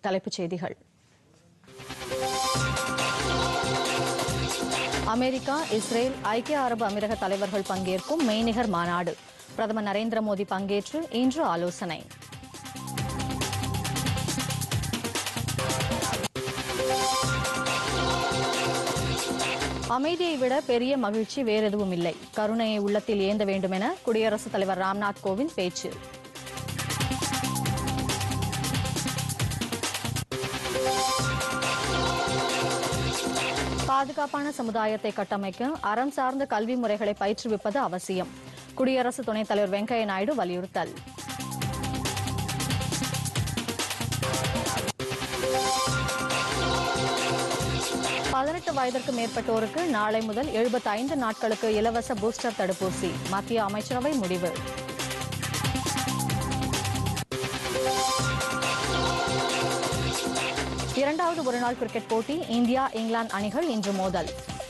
தலைப்புச் செய்திகள் America Israel ஐக்கிய அரபு அமீரக தலைவர்கள் பங்கேற்கும் மெய்நிகர் மாநாடு பிரதமர் நரேந்திர மோடி பங்கேற்று இன்று ஆலோசனை அமைதியை விட பெரிய மகிழ்ச்சி வேறெதுவும் இல்லை கருணையை உள்ளத்தில் ஏந்த வேண்டும் என குடியரசுத் தலைவர் ராம்நாத் கோவிந்த் பேச்சு பாதுகாப்பான சமுதாயத்தை கட்டமைக்க அறம் சார்ந்த கல்வி முறைகளை பயிற்றுவிப்பது அவசியம் குடியரசு துணைத் தலைவர் வெங்கையா நாயுடு வலியுறுத்தல் பதினெட்டு வயதிற்கு மேற்பட்டோருக்கு நாளை முதல் 75 நாட்களுக்கு இலவச பூஸ்டர் தடுப்பூசி மத்திய அமைச்சரவை முடிவு இரண்டாவது ஒருநாள் கிரிக்கெட் போட்டி இந்தியா இங்கிலாந்து அணிகள் இன்று மோதல்